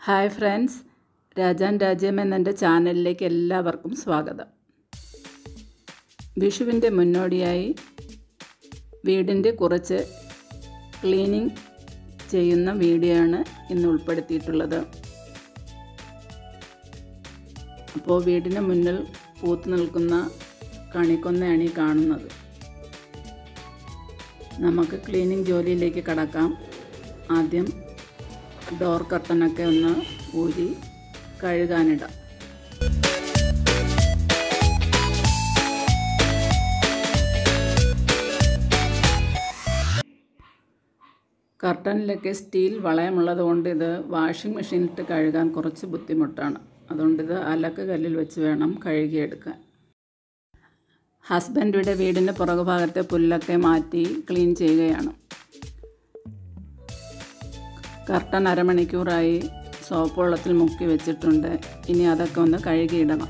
hi friends രാജാൻ രാജ്യം എന്നെൻ്റെ ചാനലിലേക്ക് എല്ലാവർക്കും സ്വാഗതം വിഷുവിൻ്റെ മുന്നോടിയായി വീടിൻ്റെ കുറച്ച് ക്ലീനിങ് ചെയ്യുന്ന വീഡിയോ ആണ് ഇന്ന് ഉൾപ്പെടുത്തിയിട്ടുള്ളത് അപ്പോൾ വീടിന് മുന്നിൽ പൂത്തു നിൽക്കുന്ന കണിക്കൊന്നയാണ് ഈ കാണുന്നത് നമുക്ക് ക്ലീനിങ് ജോലിയിലേക്ക് കടക്കാം ആദ്യം ഡോർ കർട്ടനൊക്കെ ഒന്ന് ഊരി കഴുകാനിടാം കർട്ടനിലൊക്കെ സ്റ്റീൽ വളയമുള്ളത് കൊണ്ട് ഇത് വാഷിംഗ് മെഷീനിലിട്ട് കഴുകാൻ കുറച്ച് ബുദ്ധിമുട്ടാണ് അതുകൊണ്ട് ഇത് അലക്ക് കല്ലിൽ വെച്ച് വേണം കഴുകിയെടുക്കാൻ ഹസ്ബൻഡിയുടെ വീടിൻ്റെ പുറകുഭാഗത്തെ പുല്ലൊക്കെ മാറ്റി ക്ലീൻ ചെയ്യുകയാണ് കർട്ടൻ അരമണിക്കൂറായി സോപ്പ് വെള്ളത്തിൽ മുക്കി വെച്ചിട്ടുണ്ട് ഇനി അതൊക്കെ ഒന്ന് കഴുകിയിടണം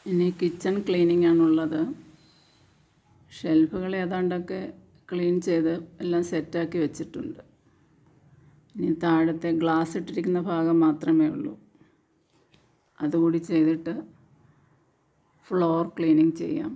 ഇനി കിച്ചൺ ക്ലീനിങ് ആണുള്ളത് ഷെൽഫുകൾ ഏതാണ്ടൊക്കെ ക്ലീൻ ചെയ്ത് എല്ലാം സെറ്റാക്കി വെച്ചിട്ടുണ്ട് ഇനി താഴത്തെ ഗ്ലാസ് ഇട്ടിരിക്കുന്ന ഭാഗം മാത്രമേ ഉള്ളൂ അതുകൂടി ചെയ്തിട്ട് ഫ്ലോർ ക്ലീനിങ് ചെയ്യാം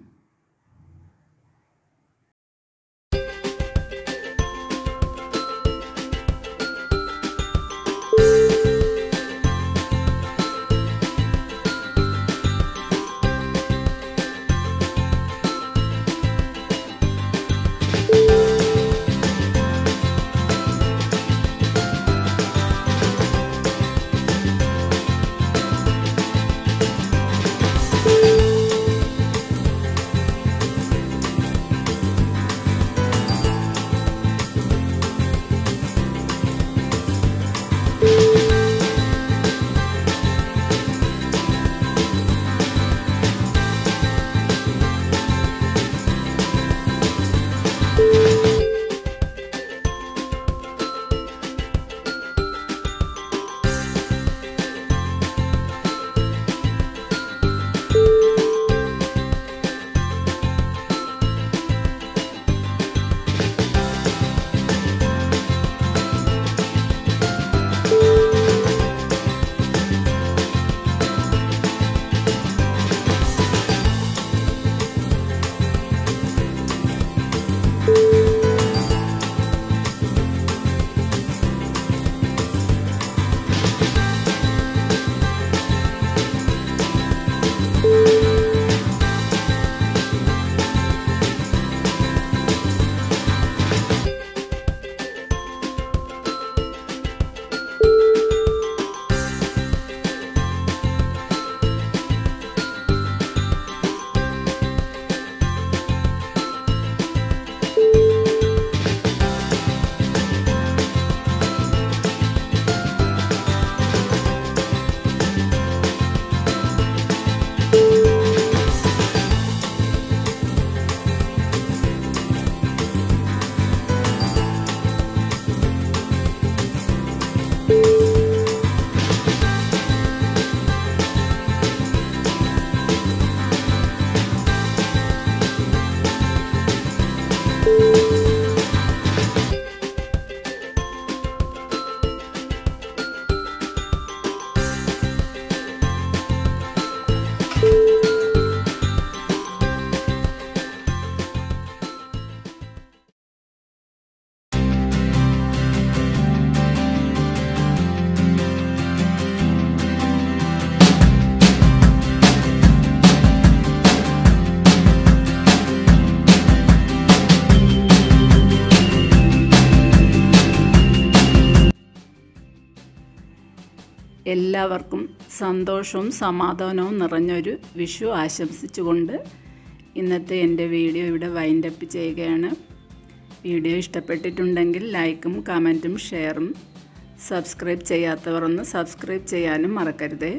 എല്ലാവർക്കും സന്തോഷവും സമാധാനവും നിറഞ്ഞൊരു വിഷു ആശംസിച്ചുകൊണ്ട് ഇന്നത്തെ എൻ്റെ വീഡിയോ ഇവിടെ വൈൻഡപ്പ് ചെയ്യുകയാണ് വീഡിയോ ഇഷ്ടപ്പെട്ടിട്ടുണ്ടെങ്കിൽ ലൈക്കും കമൻറ്റും ഷെയറും സബ്സ്ക്രൈബ് ചെയ്യാത്തവർ ഒന്ന് സബ്സ്ക്രൈബ് ചെയ്യാനും മറക്കരുതേ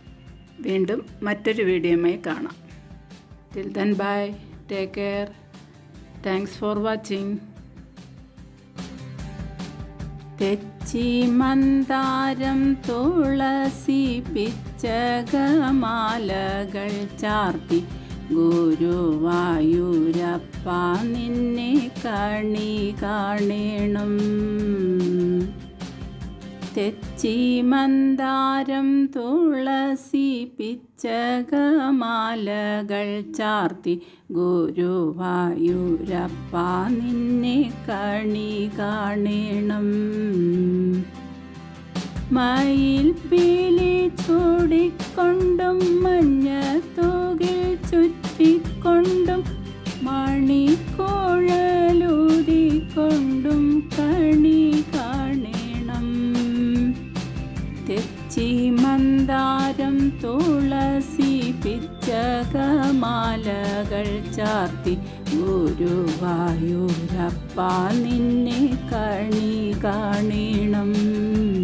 വീണ്ടും മറ്റൊരു വീഡിയോയുമായി കാണാം till then bye take care thanks for watching തെച്ചി മന്ദാരം തുളസി പിച്ചകമാലകൾ ചാർത്തി ഗുരുവായൂരപ്പ നിന്നെ കണി കാണണം തെച്ചി മന്ദാരം തുളസി പിച്ചകമാലകൾ ചാർത്തി ഗുരുവായൂരപ്പ നിന്നെ കണി കാണണം മയിൽ പീലി ചൂടിക്കൊണ്ടും മഞ്ഞ തൂകിൽ ചുറ്റിക്കൊണ്ടും മണിക്കുഴലൂതിക്കൊണ്ടും കണി കാണണം തെച്ചി മന്ദാരം തുളസി പിച്ചകമാലകൾ ചാർത്തി ഗുരുവായൂരപ്പ നിന്നെ കണി കാണണം